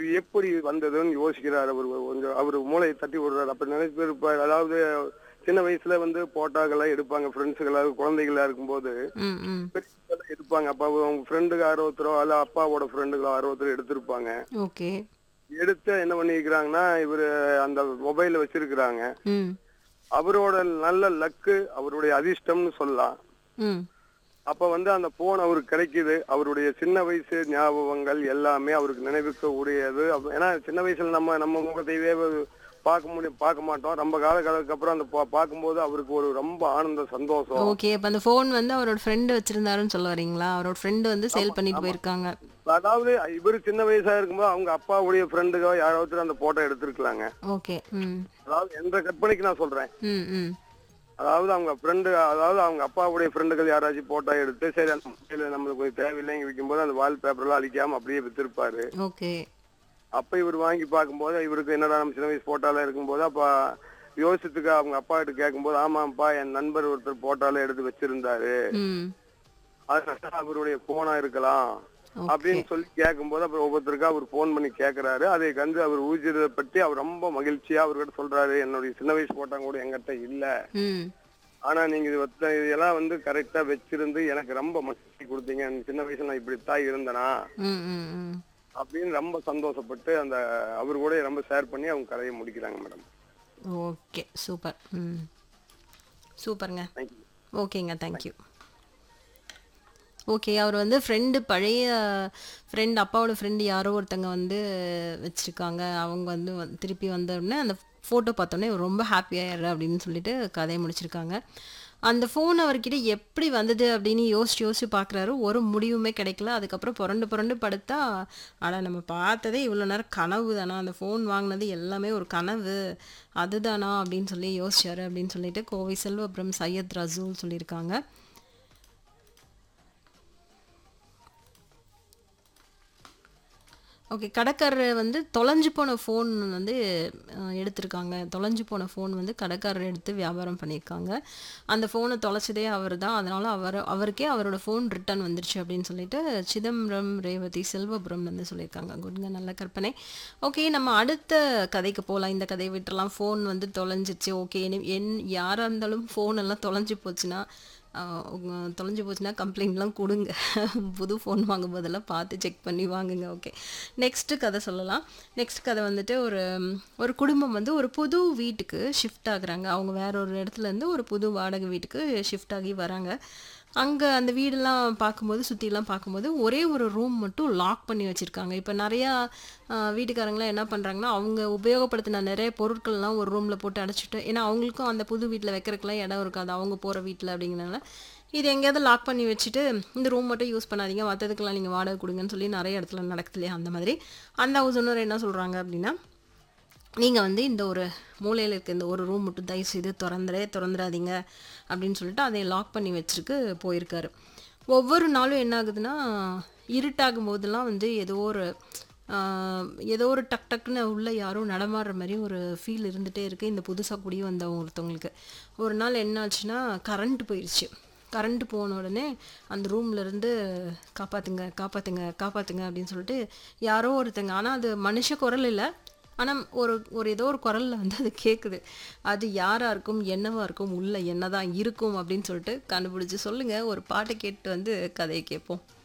இது எப்படி வந்ததுன்னு யோசிக்கிறார் அவர் கொஞ்சம் அவர் மூளையை தட்டி விடுறாரு அப்ப நினைச்சு இருப்பார் அதாவது சின்ன வயசுல வந்து போட்டோக்கெல்லாம் எடுப்பாங்க ஃப்ரெண்ட்ஸுகளா குழந்தைகளா இருக்கும்போது ம் ம் பெரியவங்க எடுப்பாங்க அப்ப அவங்க ஃப்ரெண்டுக்கு அறுபத்தரோ அல்ல அப்பாவோட ஃப்ரெண்டுகளோ அறுபத்தரோ எடுத்திருப்பாங்க ஓகே எடுத்து என்ன பண்ணிக்கிறாங்கன்னா இவரு அந்த மொபைல்ல வச்சிருக்கிறாங்க ம் அவரோட நல்ல லக்கு அவருடைய அதிர்ஷ்டம்னு சொல்லலாம் ம் அப்ப வந்து அந்த போன் அவருக்கு கிடைக்குது அவருடைய சின்ன வயசு ஞாபகங்கள் எல்லாமே அவருக்கு நினைவுக்கு உரியது அப்ப- ஏன்னா சின்ன வயசுல நம்ம நம்ம முகத்தையவே பார்க்க முடியும் பார்க்க மாட்டோம் ரொம்ப காலகாலத்துக்கு அப்புறம் அந்த பா- பார்க்கும்போது அவருக்கு ஒரு ரொம்ப ஆனந்த சந்தோஷம் ஓகே அப்ப அந்த ஃபோன் வந்து அவரோட ஃப்ரெண்டு வச்சிருந்தாருன்னு சொல்ல வரீங்களா அவரோட ஃப்ரெண்டு வந்து சேல் பண்ணிட்டு போயிருக்காங்க அதாவது இவரு சின்ன வயசா இருக்கும்போது அவங்க அப்பாவுடைய ஃப்ரெண்டுக்கோ யாராவது அந்த போட்டோ எடுத்திருக்கலாங்க ஓகே ம் அதாவது எந்த கற்பனைக்கு நான் சொல்றேன் ம் ம் அதாவது அவங்க ஃப்ரெண்டு அதாவது அவங்க அப்பாவுடைய ஃப்ரெண்டுகள் யாராச்சும் போட்டோ எடுத்து சரி அந்த மொபைல் நம்மளுக்கு கொஞ்சம் தேவையில்லைங்க விற்கும்போது அந்த வால் பேப்பர்லாம் அழிக்காம அப்படியே வித்திருப்பாரு ஓகே அப்ப இவர் வாங்கி பார்க்கும்போது இவருக்கு என்னடா நம்ம சின்ன வயசு போட்டால இருக்கும்போது அப்ப யோசித்துக்கு அவங்க அப்பா கிட்ட கேட்கும்போது ஆமாப்பா என் நண்பர் ஒருத்தர் போட்டால எடுத்து வச்சிருந்தாரு ம் அதனால அவருடைய போனா இருக்கலாம் அப்படின்னு சொல்லி கேட்கும்போது அப்புறம் ஒவ்வொருத்தருக்கா அவர் போன் பண்ணி கேக்குறாரு அதை கண்டு அவர் ஊஜிறதை பற்றி அவர் ரொம்ப மகிழ்ச்சியா அவர்கிட்ட சொல்றாரு என்னுடைய சின்ன வயசு போட்டா கூட என்கிட்ட இல்ல ம் ஆனா நீங்க இது ஒத்த- இதெல்லாம் வந்து கரெக்டா வச்சிருந்து எனக்கு ரொம்ப மகிழ்ச்சி கொடுத்தீங்க சின்ன வயசுல நான் இப்படித்தான் இருந்தனா ம் ம் ம் அப்படின்னு ரொம்ப சந்தோஷப்பட்டு அந்த அவர் கூட ரொம்ப ஷேர் பண்ணி அவங்க கதையை முடிக்கிறாங்க மேடம் ஓகே சூப்பர் ம் சூப்பருங்க தேங்க்யூ ஓகேங்க தேங்க்யூ ஓகே அவர் வந்து ஃப்ரெண்டு பழைய ஃப்ரெண்ட் அப்பாவோட ஃப்ரெண்டு யாரோ ஒருத்தங்க வந்து வச்சுருக்காங்க அவங்க வந்து வந்து- திருப்பி வந்த உடனே அந்த ஃபோட்டோ பார்த்தோன்னே இவர் ரொம்ப ஹாப்பியாகிடுற அப்படின்னு சொல்லிட்டு கதையை முடிச்சிருக்காங்க அந்த ஃபோன் அவர்கிட்ட எப்படி வந்தது அப்படின்னு யோசிச்சு யோசிச்சு பார்க்குறாரு ஒரு முடிவுமே கிடைக்கல அதுக்கப்புறம் புரண்டு புரண்டு படுத்தா அட நம்ம பார்த்ததே இவ்வளோ நேரம் கனவு தானா அந்த ஃபோன் வாங்கினது எல்லாமே ஒரு கனவு அதுதானா அப்படின்னு சொல்லி யோசிச்சாரு அப்படின்னு சொல்லிட்டு கோவை செல்வபுரம் சையத் ரசூல் சொல்லியிருக்காங்க ஓகே கடைக்காரர் வந்து தொலைஞ்சு போன ஃபோன் வந்து அஹ், எடுத்திருக்காங்க தொலைஞ்சு போன ஃபோன் வந்து கடைக்காரர் எடுத்து வியாபாரம் பண்ணியிருக்காங்க அந்த ஃபோனை தொலைச்சதே அவர் தான் அதனால் அவர் அவருக்கே அவரோட ஃபோன் ரிட்டர்ன் வந்துருச்சு அப்படின்னு சொல்லிட்டு சிதம்பரம் ரேவதி செல்வபுரம் வந்து சொல்லியிருக்காங்க குட்ங்க நல்ல கற்பனை ஓகே நம்ம அடுத்த கதைக்கு போகலாம் இந்த கதையை விட்டுறலாம் ஃபோன் வந்து தொலைஞ்சிச்சு ஓகே என் யாராக இருந்தாலும் ஃபோன் எல்லாம் தொலைஞ்சு போச்சுன்னா ஆஹ் உங்க தொலைஞ்சு போச்சுன்னா கம்ப்ளைண்ட்லாம் கொடுங்க புது ஃபோன் வாங்கும் போதெல்லாம் பார்த்து செக் பண்ணி வாங்குங்க ஓகே நெக்ஸ்ட்டு கதை சொல்லலாம் நெக்ஸ்ட் கதை வந்துட்டு ஒரு ம், ஒரு குடும்பம் வந்து ஒரு புது வீட்டுக்கு ஷிஃப்ட் ஆகுறாங்க அவங்க வேற ஒரு இடத்துல இருந்து ஒரு புது வாடகை வீட்டுக்கு ஷிஃப்ட் ஆகி வராங்க அங்கே அந்த வீடெல்லாம் பார்க்கும்போது சுற்றிலாம் பார்க்கும்போது ஒரே ஒரு ரூம் மட்டும் லாக் பண்ணி வச்சுருக்காங்க இப்போ நிறையா ஆஹ், வீட்டுக்காரங்களாம் என்ன பண்ணுறாங்கன்னா அவங்க உபயோகப்படுத்தின நிறைய பொருட்கள்லாம் ஒரு ரூமில் போட்டு அடைச்சிட்டு ஏன்னா அவங்களுக்கும் அந்த புது வீட்டில் வைக்கிறதுக்குலாம் இடம் இருக்காது அவங்க போகிற வீட்டில் அப்படிங்கிறனால இது எங்கேயாவது லாக் பண்ணி வச்சுட்டு இந்த ரூம் மட்டும் யூஸ் பண்ணாதீங்க மற்றதுக்கெல்லாம் நீங்கள் வாடகை கொடுங்கன்னு சொல்லி நிறைய இடத்துல நடக்குது இல்லையா அந்த மாதிரி அந்த ஹவுஸ் ஓனர் என்ன சொல்கிறாங்க அப்படின்னா நீங்கள் வந்து இந்த ஒரு மூலையில் இருக்க இந்த ஒரு ரூம் மட்டும் தயவு செய்து திறந்துடே திறந்துடாதீங்க அப்படின்னு சொல்லிட்டு அதை லாக் பண்ணி வச்சிருக்கு போயிருக்காரு ஒவ்வொரு நாளும் என்ன ஆகுதுன்னா இருட்டாகும் போதெல்லாம் வந்து ஏதோ ஒரு ஆஹ், ஏதோ ஒரு டக் டக்குன்னு உள்ள யாரோ நடமாடுற மாதிரி ஒரு ஃபீல் இருந்துகிட்டே இருக்குது இந்த புதுசாக குடி வந்தவங்க ஒருத்தவங்களுக்கு ஒரு நாள் என்ன ஆச்சுன்னா கரண்ட் போயிடுச்சு கரண்ட் போன உடனே அந்த ரூம்ல இருந்து காப்பாத்துங்க காப்பாத்துங்க காப்பாத்துங்க அப்படின்னு சொல்லிட்டு யாரோ ஒருத்தங்க ஆனால் அது மனுஷ குரல் இல்லை ஆனால் ஒரு ஒரு ஏதோ ஒரு குரலில் வந்து அது கேட்குது அது யாராக இருக்கும் என்னவா இருக்கும் உள்ள என்னதான் இருக்கும் அப்படின்னு சொல்லிட்டு கண்டுபிடிச்சு சொல்லுங்கள் ஒரு பாட்டை கேட்டு வந்து கதையை கேட்போம்